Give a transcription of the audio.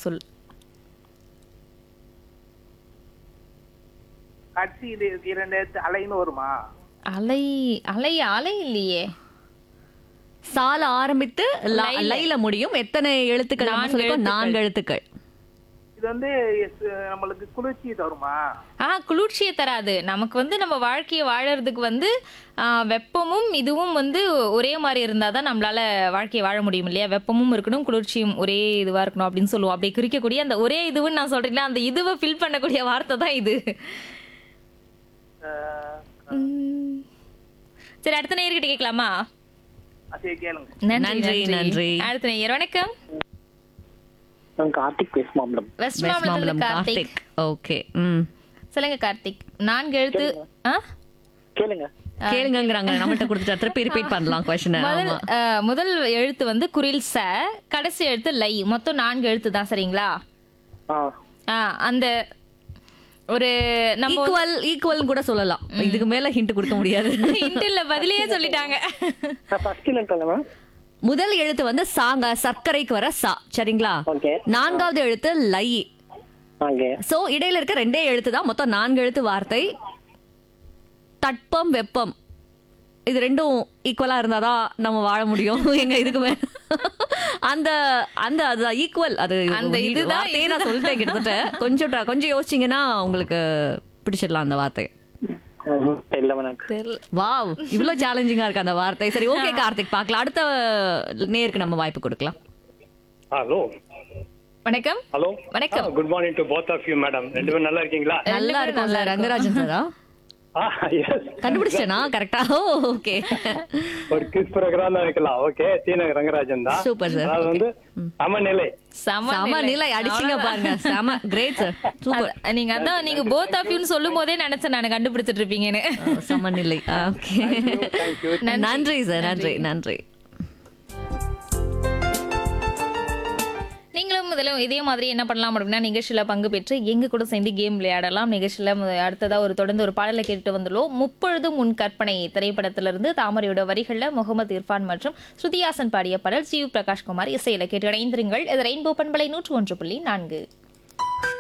சொல் கட்சி இது இரண்டு எழுத்து அலைன்னு வருமா அலை அலை அலை இல்லையே சால ஆரம்பித்து ல- லைல. லைல முடியும் எத்தனை எழுத்துக்கள் நம்ம நான்கு சொல்லிருக்கோம்? எழுத்துக்கள். நான்கு எழுத்துக்கள் இது வந்து எஸ், நம்மளுக்கு குளிர்ச்சி தருமா ஆ குளிர்ச்சியை தராது நமக்கு வந்து நம்ம வாழ்க்கையை வாழறதுக்கு வந்து ஆ, வெப்பமும் இதுவும் வந்து ஒரே மாதிரி இருந்தால் தான் நம்மளால வாழ்க்கையை வாழ முடியும் இல்லையா வெப்பமும் இருக்கணும் குளிர்ச்சியும் ஒரே இதுவாக இருக்கணும் அப்படின்னு சொல்லுவோம் அப்படி குறிக்கக்கூடிய அந்த ஒரே இதுவுன்னு நான் சொல்றீங்களா அந்த இதுவை ஃபில் பண்ணக்கூடிய வார்த்தை தான் இது அஹ், உம். சரி அடுத்த நேயர்கிட்ட கேட்கலாமா சரி கேளுங்க நன்றி, நன்றி. அடுத்த நேயர் வணக்கம் நான் கார்த்திக் பேசுமா மேடம் வெஸ்ட் வெஸ்ட் மாம்பலத்துல மாம்பலம் கார்த்திக் கார்த்திக் ஓகே ம் சொல்லுங்க கார்த்திக் நான்கு எழுத்து ஆ கேளுங்க கேளுங்கங்கறாங்க நம்மள்ட்ட கொடுத்துட்டா திருப்பி ரிப்பீட் பண்ணலாம் கொஸ்டின் முதல் ஆமா அஹ், முதல் எழுத்து வந்து குரில் ச கடைசி எழுத்து லை மொத்தம் நான்கு எழுத்து தான் சரிங்களா ஆ ஆ, அந்த ஒரு நம்ம ஈக்குவல் ஈக்குவல் கூட சொல்லலாம் இதுக்கு மேல ஹிண்ட் கொடுக்க முடியாது இன்டில் பதிலையே சொல்லிட்டாங்க நான் ஃபர்ஸ்ட் இல்லைன்னு மேம் முதல் எழுத்து வந்து சாங்க சர்க்கரைக்கு வர சா சரிங்களா ஓகே நான்காவது எழுத்து லை ஓகே சோ இடையில இருக்க ரெண்டே எழுத்து தான் மொத்தம் நான்கு எழுத்து வார்த்தை தட்பம் வெப்பம் இது ரெண்டும் ஈக்குவலா இருந்தாதான் நம்ம வாழ முடியும் எங்க இதுக்கு மேல அந்த அந்த அது ஈக்குவல் அது அந்த இதுதான் வார்த்தையே நான் சொல்லிட்டேன் கிட்டத்தட்ட கொஞ்சம் try- கொஞ்சம் யோசிச்சீங்கன்னா உங்களுக்கு பிடிச்சிடலாம் அந்த வார்த்தை இல்லை மேடம் தெரியல வாவ் இவ்ளோ சேலஞ்சிங்கா இருக்கு அந்த வார்த்தை சரி ஓகே கார்த்திக் பார்க்கலாம் அடுத்த நேருக்கு நம்ம வாய்ப்பு கொடுக்கலாம் ஹலோ வணக்கம் ஹலோ வணக்கம். Good morning to both of you madam ரெண்டு பேரும் நல்லா இருக்கீங்களா நல்லா இருக்கும் சார் ரங்கராஜன் சாரா ஆ எஸ் கண்டுபிடிச்சேனா கரெக்டா ஓகே ஒரு கிஸ் ப்ரோக்ராம் தான் வைக்கலாம் ஓகே தீனக ரங்கராஜன் தான் Super, sir. அதாவது வந்து சமநிலை சம சம நிலை அடிச்சிங்க பாருங்க செம கிரேட் சார் சூப்பர் அது- நீங்க அதான் நீங்க போத் ஆஃப் யூன்னு சொல்லும் போதே நினைச்சேன் நான் கண்டுபிடிச்சிட்டு இருப்பீங்கன்னு சமநிலை ஓகே நன்றி சார் நன்றி நன்றி நீங்களும் முதல்ல இதே மாதிரி என்ன பண்ணலாம் அப்படின்னா நிகழ்ச்சியில் பங்கு பெற்று எங்க கூட சேர்ந்து கேம் விளையாடலாம் நிகழ்ச்சியில் அடுத்ததா ஒரு தொடர்ந்து ஒரு பாடலை கேட்டுட்டு வந்துள்ளோம் முப்பொழுதும் உன் கற்பனை திரைப்படத்திலிருந்து தாமரையோட வரிகளில் முகமது இர்ஃபான் மற்றும் ஸ்ருதிஹாசன் பாடிய பாடல் ஜி பிரகாஷ்குமார் இசையில கேட்டு இணைந்திருங்கள் இது ரெயின்போ பண்பலை நூற்று ஒன்று புள்ளி நான்கு